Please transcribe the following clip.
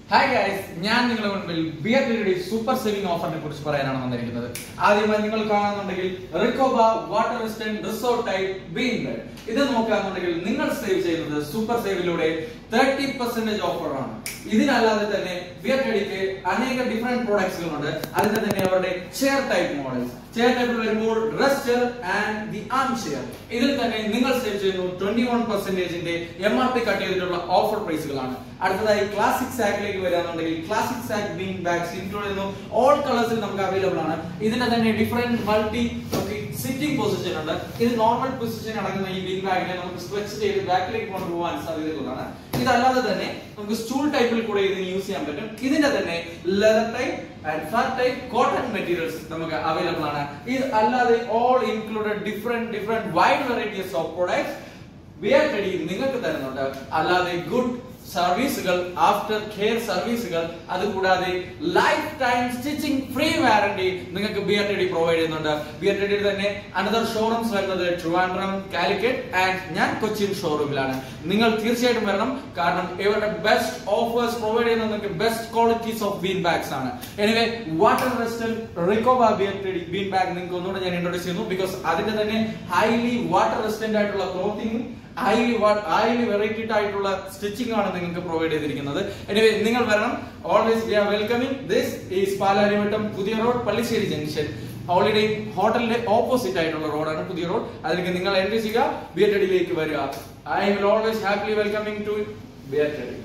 hi guys ഞാൻ നിങ്ങളുടെ മുൻപിൽ ബിയർഡിയുടെ സൂപ്പർ സേവിംഗ് ഓഫറിനെ കുറിച്ച് പറയാനാണ് വന്നിരിക്കുന്നത് ആദ്യമായി നിങ്ങൾ കാണുന്നുണ്ടെങ്കിൽ റിക്കോബ water resistant resort type bean bed ഇത് നോക്കുകയാണെന്നുണ്ടെങ്കിൽ നിങ്ങൾ സേവ് ചെയ്യുന്നത് സൂപ്പർ സേവിലൂടെ തേർട്ടി പെർസെന്റേജ് ഓഫറാണ് ഇതിനല്ലാതെ തന്നെ ബിയർഡിക്ക് അനേക ഡിഫറെന്റ് പ്രോഡക്ട്സുകളുണ്ട് അതിന്റെ തന്നെ അവരുടെ ചെയർ ടൈപ്പ് മോഡൽസ് ചെയർ ടൈപ്പിൽ വരുമ്പോൾ റെസ്റ്റർ ആൻഡ് ദി ആം ചെയർ ഇതിൽ തന്നെ നിങ്ങൾ സേവ് ചെയ്യുന്നു ട്വന്റി വൺ പെർസെന്റേജിന്റെ എം ആർ പി കട്ട് ചെയ്തിട്ടുള്ള ഓഫർ പ്രൈസുകളാണ് അടുത്തതായി ക്ലാസിക് സാക്കിലേക്ക് വരികയാണെന്നുണ്ടെങ്കിൽ classic sack bean bags include ചെയ്യുന്നു ഓൾ കളേഴ്സിൽ നമുക്ക് അവൈലബിൾ ആണ് ഇതിന്റെ തന്നെ ഡിഫറെന്റ് മൾട്ടി സിറ്റിംഗ് പൊസിഷൻ ഉണ്ട് ഇത് നോർമൽ പൊസിഷൻ അടങ്ങുന്ന ഈ ബീൻ ബാഗിനെ നമുക്ക് സ്ട്രെച്ച് ചെയ്ത് ബാക്കിലേക്ക് കൊണ്ടുപോകാൻ സാധ്യതയുള്ളതാണ് ഇതല്ലാതെ തന്നെ നമുക്ക് സ്റ്റൂൾ ടൈപ്പിൽ കൂടെ ഇതിന് യൂസ് ചെയ്യാൻ പറ്റും ഇതിന്റെ തന്നെ leather type and fur type cotton materials നമുക്ക് അവൈലബിൾ ആണ് ഇത് അല്ലാതെ all included different different wide varieties of products Bear Teddy നിങ്ങൾക്ക് തരുന്നുണ്ട് അല്ലാതെ ഗുഡ് സർവീസുകൾ ആഫ്റ്റർ കെയർ സർവീസുകൾ അതുകൂടാതെ life time stitching free warranty നിങ്ങൾക്ക് ബിയർ ടെഡി പ്രൊവൈഡ് ചെയ്യുന്നുണ്ട് ബിയർ ടെഡിയിൽ തന്നെ അനദർ ഷോറൂംസ് വരുന്നത് ട്രിവാൻഡ്രം കാലിക്കറ്റ് ആൻഡ് ഞാൻ കൊച്ചിൻ ഷോറൂമിലാണ് നിങ്ങൾ തീർച്ചയായിട്ടും വരണം കാരണം ഇവരുടെ ബെസ്റ്റ് ഓഫേഴ്സ് പ്രൊവൈഡ് ചെയ്യുന്ന നിങ്ങൾക്ക് best qualities of bean bags ആണ് എനിവേ വാട്ടർ റെസ്റ്റൻ റിക്കോബ ബിയർ ടെഡി ബീൻ ബാഗ് നിങ്ങൾക്ക് ഒന്നുകൂടെ ഞാൻ ഇൻട്രോഡ്യൂസ് ചെയ്യുന്നു ബിക്കോസ് അതിന്റെ തന്നെ ഹൈലി വാട്ടർ റെസ്റ്റന്റ് ആയിട്ടുള്ള ക്ലോത്തിങ് ഹൈലി ഹൈലി വെറൈറ്റി ആയിട്ടുള്ള സ്റ്റിച്ചിങ് ആണ് നിങ്ങൾക്ക് പ്രൊവൈഡ് ചെയ്തിരിക്കുന്നത് എനിവേ നിങ്ങൾ വരണം always we are welcoming this is Palarivattam പുതിയ റോഡ് പള്ളിശ്ശേരി ജംഗ്ഷൻ ഹോളിഡേ ഹോട്ടലിന്റെ ഓപ്പോസിറ്റ് ആയിട്ടുള്ള റോഡാണ് പുതിയ റോഡ് അതിലേക്ക് നിങ്ങൾ എൻട്രി ചെയ്യുക ബിയർ ടെഡിയിലേക്ക് വരിക I will always happily welcoming to Bear teddy